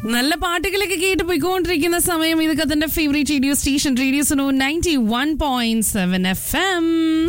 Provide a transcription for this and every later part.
നല്ല പാട്ടുകളൊക്കെ കേട്ട് പോയിക്കൊണ്ടിരിക്കുന്ന സമയം ഇതൊക്കെ തന്റെ favourite radio station radio Suno ninety one point seven F M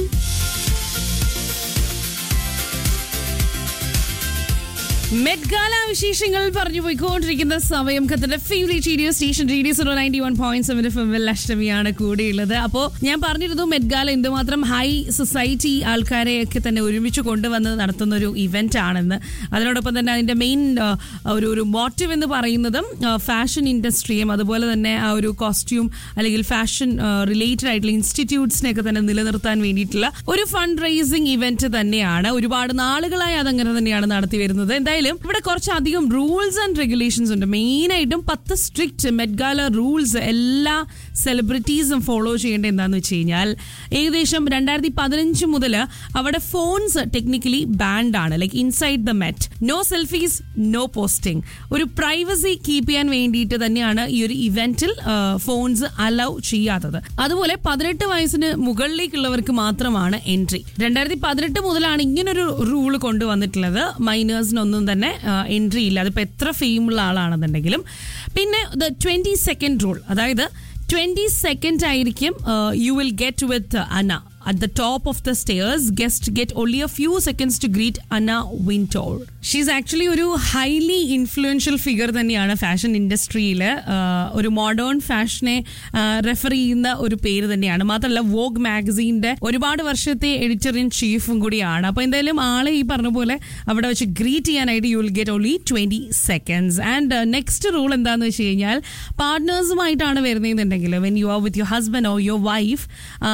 Met Gala വിശേഷങ്ങൾ പറഞ്ഞു പോയിക്കൊണ്ടിരിക്കുന്ന സമയം ഖത്തറിന്റെ favourite radio station radio zero ninety one point seven F എമ്മിൽ അഷ്ടമിയാണ് കൂടെയുള്ളത് അപ്പോൾ ഞാൻ പറഞ്ഞിരുന്നു മെഡ്ഗാല എന്തുമാത്രം ഹൈ സൊസൈറ്റി ആൾക്കാരെയൊക്കെ തന്നെ ഒരുമിച്ച് കൊണ്ടുവന്ന് നടത്തുന്ന ഒരു ഇവന്റ് ആണെന്ന് അതിനോടൊപ്പം തന്നെ അതിന്റെ മെയിൻ ഒരു ഒരു മോട്ടീവ് എന്ന് പറയുന്നതും ഫാഷൻ ഇൻഡസ്ട്രിയും അതുപോലെ തന്നെ ആ ഒരു കോസ്റ്റ്യൂം അല്ലെങ്കിൽ ഫാഷൻ റിലേറ്റഡ് ആയിട്ടുള്ള ഇൻസ്റ്റിറ്റ്യൂട്ട്സിനെയൊക്കെ തന്നെ നിലനിർത്താൻ വേണ്ടിയിട്ടുള്ള ഒരു ഫണ്ട് റൈസിങ് ഇവന്റ് തന്നെയാണ് ഒരുപാട് നാളുകളായി അതങ്ങനെ തന്നെയാണ് നടത്തി വരുന്നത് എന്തായാലും ഇവിടെ കുറച്ചധികം റൂൾസ് ആൻഡ് റെഗുലേഷൻസ് ഉണ്ട് മെയിൻ ആയിട്ടും പത്ത് സ്ട്രിക്റ്റ് മെഡ്ഗാല റൂൾസ് എല്ലാ സെലിബ്രിറ്റീസും ഫോളോ ചെയ്യേണ്ടത് എന്താണെന്ന് വെച്ച് കഴിഞ്ഞാൽ ഏകദേശം രണ്ടായിരത്തി പതിനഞ്ച് മുതൽ അവിടെ ഫോൺസ് ടെക്നിക്കലി ബാൻഡ് ആണ് like inside the Met no selfies no posting ഒരു പ്രൈവസി കീപ്പ് ചെയ്യാൻ വേണ്ടിയിട്ട് തന്നെയാണ് ഈ ഒരു ഇവന്റിൽ ഫോൺസ് അലൗ ചെയ്യാത്തത് അതുപോലെ പതിനെട്ട് വയസ്സിന് മുകളിലേക്കുള്ളവർക്ക് മാത്രമാണ് എൻട്രി രണ്ടായിരത്തി പതിനെട്ട് മുതലാണ് ഇങ്ങനൊരു റൂൾ കൊണ്ടുവന്നിട്ടുള്ളത് മൈനേഴ്സിനൊന്നും തന്നെ എൻട്രി ഇല്ല അതിപ്പോൾ എത്ര ഫെയിമുള്ള ആളാണെന്നുണ്ടെങ്കിലും പിന്നെ ദ ട്വന്റി സെക്കൻഡ് റൂൾ അതായത് ട്വന്റി സെക്കൻഡ് ആയിരിക്കും you will get with Anna at the top of the stairs, guests get only a few seconds to greet Anna Wintour. She's actually ഒരു ഹൈലി ഇൻഫ്ലുവൻഷ്യൽ ഫിഗർ തന്നെയാണ് fashion ഇൻഡസ്ട്രിയിൽ ഒരു modern ഫാഷനെ refer ചെയ്യുന്ന ഒരു പേര് തന്നെയാണ് മാത്രമല്ല വോഗ് മാഗസീൻ്റെ ഒരുപാട് വർഷത്തെ എഡിറ്റർ ഇൻ ചീഫും കൂടിയാണ് അപ്പോൾ എന്തായാലും ആളെ ഈ പറഞ്ഞ പോലെ അവിടെ വെച്ച് ഗ്രീറ്റ് ചെയ്യാനായിട്ട് you will get only twenty seconds and next rule എന്താണെന്ന് വെച്ച് കഴിഞ്ഞാൽ പാർട്ട്നേഴ്സുമായിട്ടാണ് വരുന്നതെന്നുണ്ടെങ്കിൽ when you are with your husband or your wife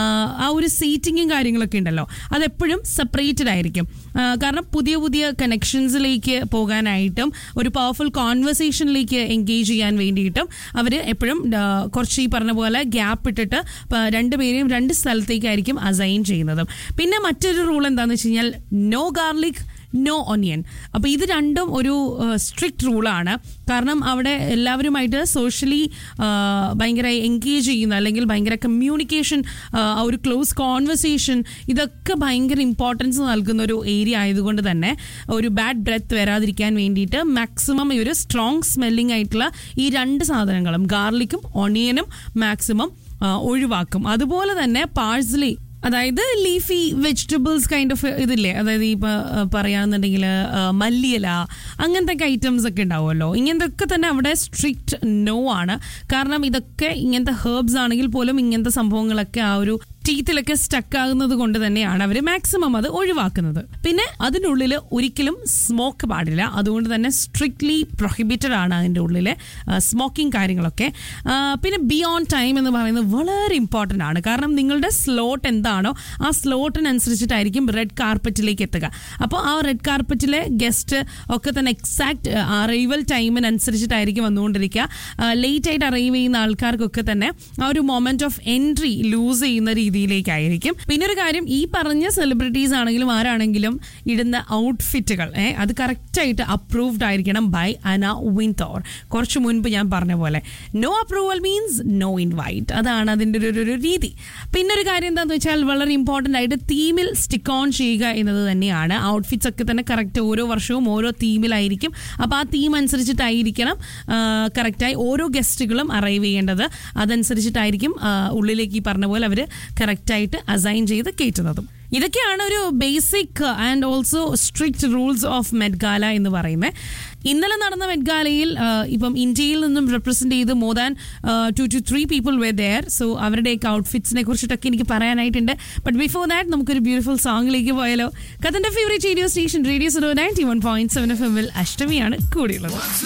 ആ ഒരു സീറ്റിങ്ങും കാര്യങ്ങളൊക്കെ ഉണ്ടല്ലോ അതെപ്പോഴും സെപ്പറേറ്റഡ് ആയിരിക്കും കാരണം പുതിയ പുതിയ കണക്ഷൻസിലേക്ക് പോകാനായിട്ടും ഒരു പവർഫുൾ കോൺവെർസേഷനിലേക്ക് എൻഗേജ് ചെയ്യാൻ വേണ്ടിയിട്ടും അവർ എപ്പോഴും കുറച്ച് ഈ പറഞ്ഞ പോലെ ഗ്യാപ്പ് ഇട്ടിട്ട് രണ്ടുപേരെയും രണ്ട് സ്ഥലത്തേക്കായിരിക്കും അസൈൻ ചെയ്യുന്നതും പിന്നെ മറ്റൊരു റൂൾ എന്താണെന്ന് വെച്ച് കഴിഞ്ഞാൽ നോ ഗാർലിക് നോ ഒനിയൻ അപ്പോൾ ഇത് രണ്ടും ഒരു സ്ട്രിക്റ്റ് റൂളാണ് കാരണം അവിടെ എല്ലാവരുമായിട്ട് സോഷ്യലി ഭയങ്കര എൻഗേജ് ചെയ്യുന്ന അല്ലെങ്കിൽ ഭയങ്കര കമ്മ്യൂണിക്കേഷൻ ആ ഒരു ക്ലോസ് കോൺവെർസേഷൻ ഇതൊക്കെ ഭയങ്കര ഇമ്പോർട്ടൻസ് നൽകുന്ന ഒരു ഏരിയ ആയതുകൊണ്ട് തന്നെ ഒരു ബാഡ് ബ്രെത്ത് വരാതിരിക്കാൻ വേണ്ടിയിട്ട് മാക്സിമം ഈ ഒരു സ്ട്രോങ് സ്മെല്ലിംഗ് ആയിട്ടുള്ള ഈ രണ്ട് സാധനങ്ങളും ഗാർലിക്കും ഒണിയനും മാക്സിമം ഒഴിവാക്കും അതുപോലെ തന്നെ പാഴ്സലി അതായത് ലീഫി വെജിറ്റബിൾസ് കൈൻഡ് ഓഫ് ഇതില്ലേ അതായത് ഇപ്പൊ പറയുകയാണെന്നുണ്ടെങ്കിൽ മല്ലിയില അങ്ങനത്തെ ഒക്കെ ഐറ്റംസ് ഒക്കെ ഉണ്ടാവുമല്ലോ ഇങ്ങനത്തെ ഒക്കെ തന്നെ അവിടെ സ്ട്രിക്റ്റ് നോ ആണ് കാരണം ഇതൊക്കെ ഇങ്ങനത്തെ ഹേർബ്സ് ആണെങ്കിൽ പോലും ഇങ്ങനത്തെ സംഭവങ്ങളൊക്കെ ആ ഒരു ടീത്തിലൊക്കെ സ്റ്റക്ക് ആകുന്നത് കൊണ്ട് തന്നെയാണ് അവർ മാക്സിമം അത് ഒഴിവാക്കുന്നത് പിന്നെ അതിനുള്ളിൽ ഒരിക്കലും സ്മോക്ക് പാടില്ല അതുകൊണ്ട് തന്നെ സ്ട്രിക്ട്ലി പ്രൊഹിബിറ്റഡ് ആണ് അതിൻ്റെ ഉള്ളിൽ സ്മോക്കിംഗ് കാര്യങ്ങളൊക്കെ പിന്നെ ബിയോണ്ട് ടൈം എന്ന് പറയുന്നത് വളരെ ഇമ്പോർട്ടൻ്റ് ആണ് കാരണം നിങ്ങളുടെ സ്ലോട്ട് എന്താണോ ആ സ്ലോട്ടിനനുസരിച്ചിട്ടായിരിക്കും റെഡ് കാർപ്പറ്റിലേക്ക് എത്തുക അപ്പോൾ ആ റെഡ് കാർപ്പറ്റിലെ ഗസ്റ്റ് ഒക്കെ തന്നെ എക്സാക്ട് അറൈവൽ ടൈമിനനുസരിച്ചിട്ടായിരിക്കും വന്നുകൊണ്ടിരിക്കുക ലേറ്റ് ആയിട്ട് അറൈവ് ചെയ്യുന്ന ആൾക്കാർക്കൊക്കെ തന്നെ ആ ഒരു മൊമെന്റ് ഓഫ് എൻട്രി ലൂസ് ചെയ്യുന്ന രീതിയിലേക്കായിരിക്കും പിന്നെ ഒരു കാര്യം ഈ പറഞ്ഞ സെലിബ്രിറ്റീസ് ആണെങ്കിലും ആരാണെങ്കിലും ഇടുന്ന ഔട്ട്ഫിറ്റുകൾ ഏഹ് അത് കറക്റ്റായിട്ട് അപ്രൂവ്ഡ് ആയിരിക്കണം ബൈ അന വിൻതോർ കുറച്ച് മുൻപ് ഞാൻ പറഞ്ഞ പോലെ no approval means no invite അതാണ് അതിൻ്റെ ഒരു ഒരു രീതി പിന്നെ ഒരു കാര്യം എന്താണെന്ന് വെച്ചാൽ വളരെ ഇമ്പോർട്ടൻ്റ് ആയിട്ട് തീമിൽ സ്റ്റിക്ക് ഓൺ ചെയ്യുക എന്നത് തന്നെയാണ് ഔട്ട്ഫിറ്റ്സ് ഒക്കെ തന്നെ കറക്റ്റ് ഓരോ വർഷവും ഓരോ തീമിലായിരിക്കും അപ്പോൾ ആ തീം അനുസരിച്ചിട്ടായിരിക്കണം കറക്റ്റായി ഓരോ ഗസ്റ്റുകളും അറൈവ് ചെയ്യേണ്ടത് അതനുസരിച്ചിട്ടായിരിക്കും ഉള്ളിലേക്ക് ഈ പറഞ്ഞ പോലെ അവർ കറക്റ്റായിട്ട് അസൈൻ ചെയ്ത് കയറ്റുന്നതും ഇതൊക്കെയാണ് ഒരു basic and also strict rules of Met Gala എന്ന് പറയുന്നത് ഇന്നലെ നടന്ന മെഡ്ഗാലയിൽ ഇപ്പം ഇന്ത്യയിൽ നിന്നും റെപ്രസെന്റ് ചെയ്ത് more than two two three people were there so അവരുടെയൊക്കെ ഔട്ട്ഫിറ്റ്സിനെ കുറിച്ചിട്ടൊക്കെ എനിക്ക് പറയാനായിട്ടുണ്ട് ബട്ട് ബിഫോർ ദാറ്റ് നമുക്കൊരു ബ്യൂട്ടിഫുൾ സോങ്ങിലേക്ക് പോയാലോ കഥന്റെ favourite radio station radio so ninety one point seven F എമ്മിൽ അഷ്ടമിയാണ് കൂടിയുള്ളത്